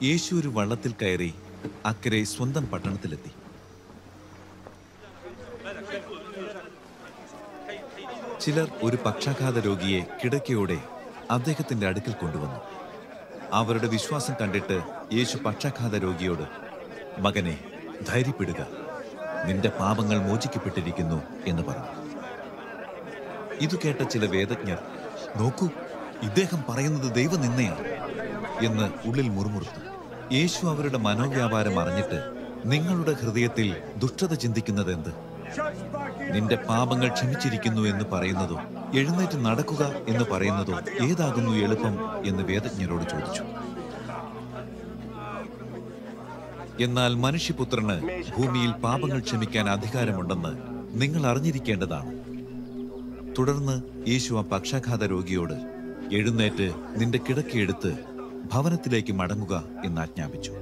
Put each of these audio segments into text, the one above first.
യേശു ഒരു വള്ളത്തിൽ കയറി അക്കരെ സ്വന്തം പട്ടണത്തിലെത്തി ചിലർ ഒരു പക്ഷാഘാത രോഗിയെ കിടക്കയോടെ അദ്ദേഹത്തിന്റെ അടുക്കൽ കൊണ്ടുവന്നു അവരുടെ വിശ്വാസം കണ്ടിട്ട് യേശു പക്ഷാഘാത രോഗിയോട് മകനെ ധൈര്യപ്പെടുക നിന്റെ പാപങ്ങൾ മോചിക്കപ്പെട്ടിരിക്കുന്നു എന്ന് പറഞ്ഞു ഇതു കേട്ട ചില വേദജ്ഞർ നോക്കൂ ഇദ്ദേഹം പറയുന്നത് ദൈവനിന്ദയാണ് എന്ന് ഉള്ളിൽ മുറുമുറുത്തു യേശു അവരുടെ മനോവ്യാപാരം അറിഞ്ഞിട്ട് നിങ്ങളുടെ ഹൃദയത്തിൽ ദുഷ്ടത ചിന്തിക്കുന്നത് എന്ത് നിന്റെ പാപങ്ങൾ ക്ഷമിച്ചിരിക്കുന്നു എന്ന് പറയുന്നതോ എഴുന്നേറ്റ് നടക്കുക എന്ന് പറയുന്നതോ ഏതാകുന്നു എളുപ്പം എന്ന് വേദജ്ഞരോട് ചോദിച്ചു എന്നാൽ മനുഷ്യപുത്രന് ഭൂമിയിൽ പാപങ്ങൾ ക്ഷമിക്കാൻ അധികാരമുണ്ടെന്ന് നിങ്ങൾ അറിഞ്ഞിരിക്കേണ്ടതാണ് തുടർന്ന് യേശു ആ പക്ഷാഘാത രോഗിയോട് എഴുന്നേറ്റ് നിന്റെ കിടക്കയെടുത്ത് ഭവനത്തിലേക്ക് മടങ്ങുക എന്ന് ആജ്ഞാപിച്ചു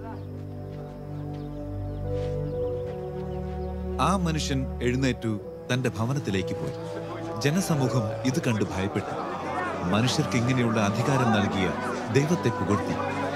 ആ മനുഷ്യൻ എഴുന്നേറ്റു തന്റെ ഭവനത്തിലേക്ക് പോയി ജനസമൂഹം ഇത് കണ്ട് ഭയപ്പെട്ടു മനുഷ്യർക്ക് ഇങ്ങനെയുള്ള അധികാരം നൽകിയ ദൈവത്തെ പുകഴ്ത്തി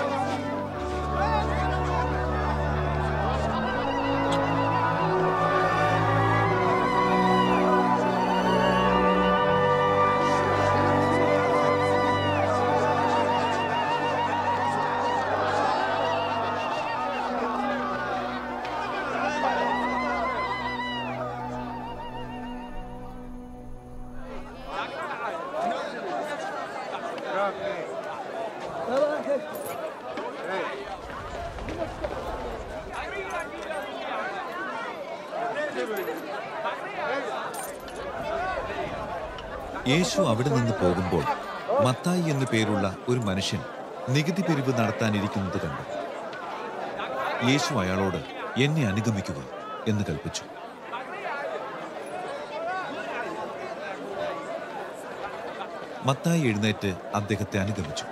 യേശു അവിടെ നിന്ന് പോകുമ്പോൾ മത്തായി എന്നു പേരുള്ള ഒരു മനുഷ്യൻ നികുതി പിരിവ് നടത്താനിരിക്കുന്നത് കണ്ടു യേശു അയാളോട് എന്നെ അനുഗമിക്കുക എന്ന് കൽപ്പിച്ചു മത്തായി എഴുന്നേറ്റ് അദ്ദേഹത്തെ അനുഗമിച്ചു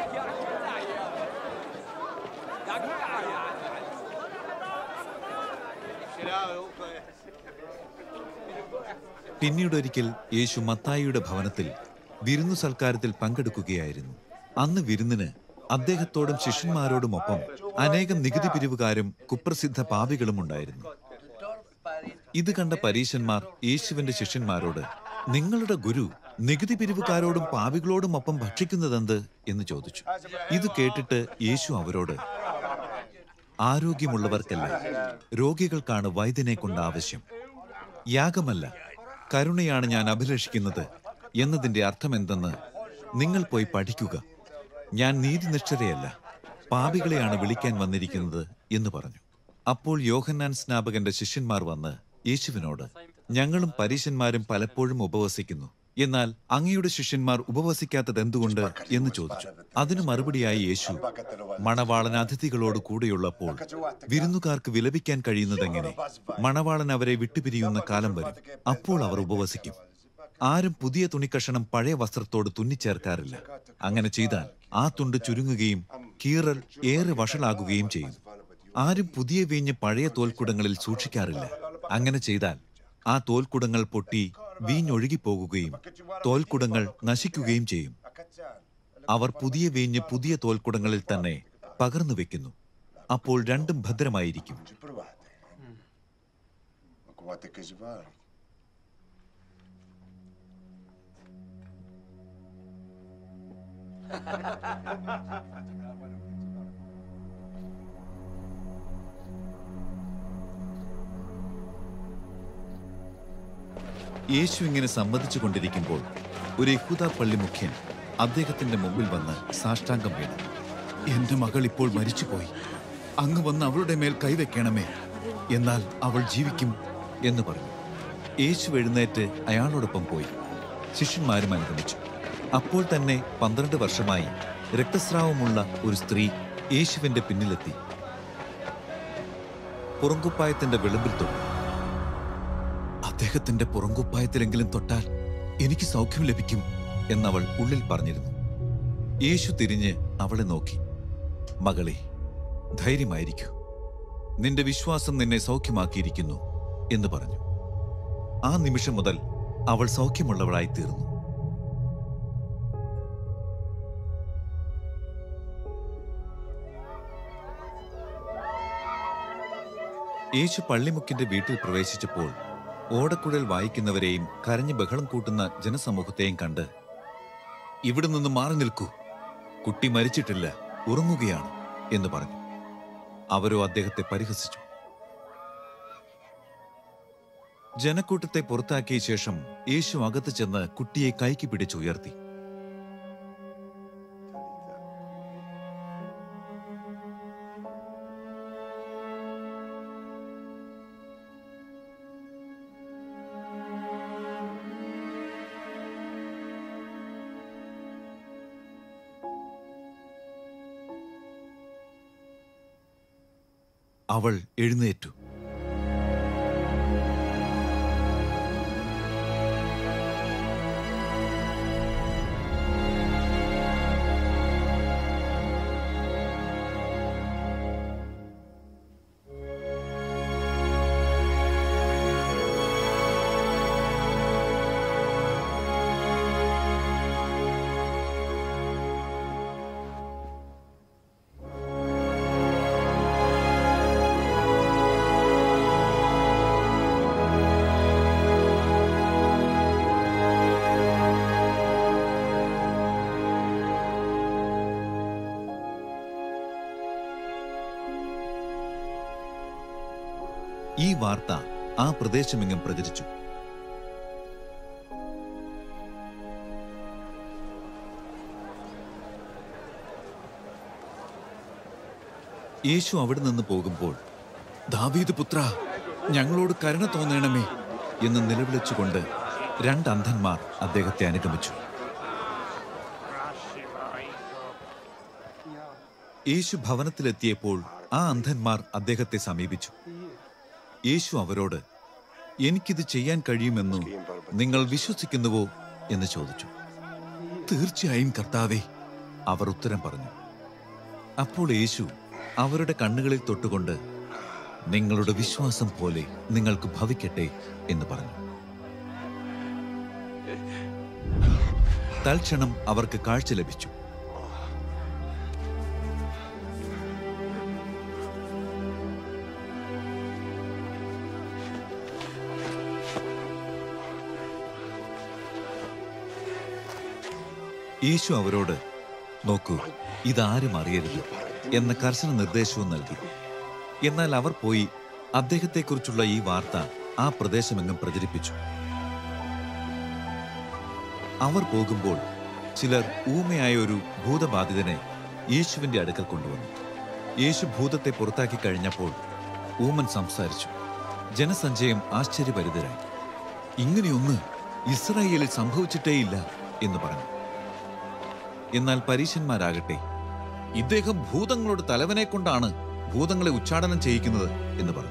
പിന്നീടൊരിക്കൽ യേശു മത്തായിയുടെ ഭവനത്തിൽ വിരുന്നു സൽക്കാരത്തിൽ പങ്കെടുക്കുകയായിരുന്നു അന്ന് വിരുന്നിന് അദ്ദേഹത്തോടും ശിഷ്യന്മാരോടുമൊപ്പം അനേകം നികുതി പിരിവുകാരും കുപ്രസിദ്ധ പാപികളും ഉണ്ടായിരുന്നു ഇത് കണ്ട പരീശന്മാർ യേശുവിന്റെ ശിഷ്യന്മാരോട് നിങ്ങളുടെ ഗുരു നികുതി പിരിവുകാരോടും പാപികളോടും ഒപ്പം ഭക്ഷിക്കുന്നതെന്ത് എന്ന് ചോദിച്ചു ഇത് കേട്ടിട്ട് യേശു അവരോട് ആരോഗ്യമുള്ളവർക്കല്ല രോഗികൾക്കാണ് വൈദ്യനെ കൊണ്ട് ആവശ്യം യാഗമല്ല കരുണയാണ് ഞാൻ അഭിലഷിക്കുന്നത് എന്നതിന്റെ അർത്ഥമെന്തെന്ന് നിങ്ങൾ പോയി പഠിക്കുക ഞാൻ നീതിനിഷ്ഠരയല്ല പാപികളെയാണ് വിളിക്കാൻ വന്നിരിക്കുന്നത് എന്ന് പറഞ്ഞു അപ്പോൾ യോഹന്നാൻ സ്നാപകന്റെ ശിഷ്യന്മാർ വന്ന് യേശുവിനോട് ഞങ്ങളും പരീശന്മാരും പലപ്പോഴും ഉപവസിക്കുന്നു എന്നാൽ അങ്ങയുടെ ശിഷ്യന്മാർ ഉപവസിക്കാത്തത് എന്തുകൊണ്ട് എന്ന് ചോദിച്ചു അതിനു മറുപടിയായി യേശു മണവാളൻ അതിഥികളോട് കൂടെയുള്ളപ്പോൾ വിരുന്നുകാർക്ക് വിലപിക്കാൻ കഴിയുന്നതെങ്ങനെ മണവാളൻ അവരെ വിട്ടുപിരിയുന്ന കാലം വരും അപ്പോൾ അവർ ഉപവസിക്കും ആരും പുതിയ തുണിക്കഷണം പഴയ വസ്ത്രത്തോട് തുന്നിച്ചേർക്കാറില്ല അങ്ങനെ ചെയ്താൽ ആ തുണ്ട് ചുരുങ്ങുകയും കീറൽ ഏറെ വഷളാകുകയും ചെയ്യും ആരും പുതിയ വീഞ്ഞ് പഴയ തോൽക്കുടങ്ങളിൽ സൂക്ഷിക്കാറില്ല അങ്ങനെ ചെയ്താൽ ആ തോൽക്കുടങ്ങൾ പൊട്ടി വീഞ്ഞൊഴുകിപ്പോകുകയും തോൽക്കുടങ്ങൾ നശിക്കുകയും ചെയ്യും അവർ പുതിയ വീഞ്ഞ് പുതിയ തോൽക്കുടങ്ങളിൽ തന്നെ പകർന്നു വെക്കുന്നു അപ്പോൾ രണ്ടും ഭദ്രമായിരിക്കും Quante che sbagli. യേശു ഇങ്ങനെ സംവദിച്ചു കൊണ്ടിരിക്കുമ്പോൾ ഒരു യഹൂദ പള്ളി മുഖ്യൻ അദ്ദേഹത്തിന്റെ മുമ്പിൽ വന്ന് സാഷ്ടാംഗം വീണു എന്റെ മകൾ ഇപ്പോൾ മരിച്ചുപോയി അങ്ങ് വന്ന് അവളുടെ മേൽ കൈവെക്കണമേ എന്നാൽ അവൾ ജീവിക്കും എന്ന് പറഞ്ഞു യേശു എഴുന്നേറ്റ് അയാളോടൊപ്പം പോയി ശിഷ്യന്മാരും അനുഗമിച്ചു അപ്പോൾ തന്നെ പന്ത്രണ്ട് വർഷമായി രക്തസ്രാവമുള്ള ഒരു സ്ത്രീ യേശുവിന്റെ പിന്നിലെത്തി പുറങ്കുപ്പായത്തിന്റെ വിളമ്പിൽ തൊട്ടു അദ്ദേഹത്തിന്റെ പുറങ്കുപ്പായത്തിലെങ്കിലും തൊട്ടാൽ എനിക്ക് സൗഖ്യം ലഭിക്കും എന്നവൾ ഉള്ളിൽ പറഞ്ഞിരുന്നു യേശു തിരിഞ്ഞ് അവളെ നോക്കി മകളെ ധൈര്യമായിരിക്കൂ നിന്റെ വിശ്വാസം നിന്നെ സൗഖ്യമാക്കിയിരിക്കുന്നു എന്ന് പറഞ്ഞു ആ നിമിഷം മുതൽ അവൾ സൗഖ്യമുള്ളവളായി തീർന്നു യേശു പള്ളിമുക്കിന്റെ വീട്ടിൽ പ്രവേശിച്ചപ്പോൾ ഓടക്കുഴൽ വായിക്കുന്നവരെയും കരഞ്ഞ് ബഹളം കൂട്ടുന്ന ജനസമൂഹത്തെയും കണ്ട് ഇവിടെ നിന്ന് മാറി നിൽക്കൂ കുട്ടി മരിച്ചിട്ടില്ല ഉറങ്ങുകയാണ് എന്ന് പറഞ്ഞു അവരോ അദ്ദേഹത്തെ പരിഹസിച്ചു ജനക്കൂട്ടത്തെ പുറത്താക്കിയ ശേഷം യേശു അകത്ത് ചെന്ന് കുട്ടിയെ കൈക്ക് പിടിച്ചുയർത്തി അവൾ എഴുന്നേറ്റു ഈ വാർത്ത ആ പ്രദേശമെങ്ങും പ്രചരിച്ചു യേശു അവിടെ നിന്ന് പോകുമ്പോൾ ദാവീദ് പുത്ര ഞങ്ങളോട് കരുണ തോന്നണമേ എന്ന് നിലവിളിച്ചുകൊണ്ട് രണ്ട് അന്ധന്മാർ അദ്ദേഹത്തെ അനുഗമിച്ചു യേശു ഭവനത്തിലെത്തിയപ്പോൾ ആ അന്ധന്മാർ അദ്ദേഹത്തെ സമീപിച്ചു യേശു അവരോട് എനിക്കിത് ചെയ്യാൻ കഴിയുമെന്നു നിങ്ങൾ വിശ്വസിക്കുന്നുവോ എന്ന് ചോദിച്ചു തീർച്ചയായും കർത്താവേ അവർ ഉത്തരം പറഞ്ഞു അപ്പോൾ യേശു അവരുടെ കണ്ണുകളിൽ തൊട്ടുകൊണ്ട് നിങ്ങളുടെ വിശ്വാസം പോലെ നിങ്ങൾക്ക് ഭവിക്കട്ടെ എന്ന് പറഞ്ഞു തൽക്ഷണം അവർക്ക് കാഴ്ച ലഭിച്ചു യേശു അവരോട് നോക്കൂ ഇതാരും അറിയരുത് എന്ന കർശന നിർദ്ദേശവും നൽകി എന്നാൽ അവർ പോയി അദ്ദേഹത്തെക്കുറിച്ചുള്ള ഈ വാർത്ത ആ പ്രദേശമെങ്ങും പ്രചരിപ്പിച്ചു അവർ പോകുമ്പോൾ ചിലർ ഊമയായ ഒരു ഭൂതബാധിതനെ യേശുവിന്റെ അടുക്കൽ കൊണ്ടുവന്നു യേശു ഭൂതത്തെ പുറത്താക്കി കഴിഞ്ഞപ്പോൾ ഊമൻ സംസാരിച്ചു ജനസഞ്ചയം ആശ്ചര്യഭരിതരായി ഇങ്ങനെയൊന്ന് ഇസ്രായേലിൽ സംഭവിച്ചിട്ടേയില്ല എന്ന് പറഞ്ഞു എന്നാൽ പരീശന്മാരാകട്ടെ ഇദ്ദേഹം ഭൂതങ്ങളുടെ തലവനെ കൊണ്ടാണ് ഭൂതങ്ങളെ ഉച്ചാടനം ചെയ്യിക്കുന്നത് എന്ന് പറഞ്ഞു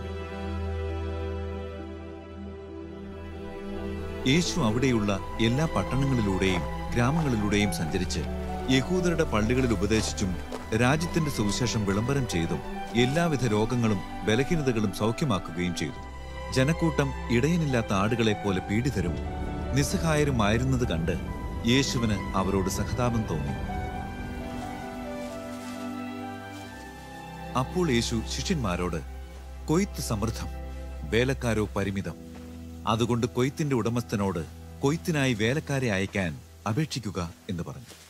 യേശു അവിടെയുള്ള എല്ലാ പട്ടണങ്ങളിലൂടെയും ഗ്രാമങ്ങളിലൂടെയും സഞ്ചരിച്ച് യഹൂദരുടെ പള്ളികളിൽ ഉപദേശിച്ചും രാജ്യത്തിന്റെ സുവിശേഷം വിളംബരം ചെയ്തും എല്ലാവിധ രോഗങ്ങളും ബലഹീനതകളും സൗഖ്യമാക്കുകയും ചെയ്തു ജനക്കൂട്ടം ഇടയനില്ലാത്ത ആടുകളെ പോലെ പീഡിതരും നിസ്സഹായരുമായിരുന്നത് കണ്ട് യേശുവിന് അവരോട് സഹതാപം തോന്നി അപ്പോൾ യേശു ശിഷ്യന്മാരോട് കൊയ്ത്ത് സമൃദ്ധം വേലക്കാരോ പരിമിതം അതുകൊണ്ട് കൊയ്ത്തിന്റെ ഉടമസ്ഥനോട് കൊയ്ത്തിനായി വേലക്കാരെ അയക്കാൻ അപേക്ഷിക്കുക എന്ന് പറഞ്ഞു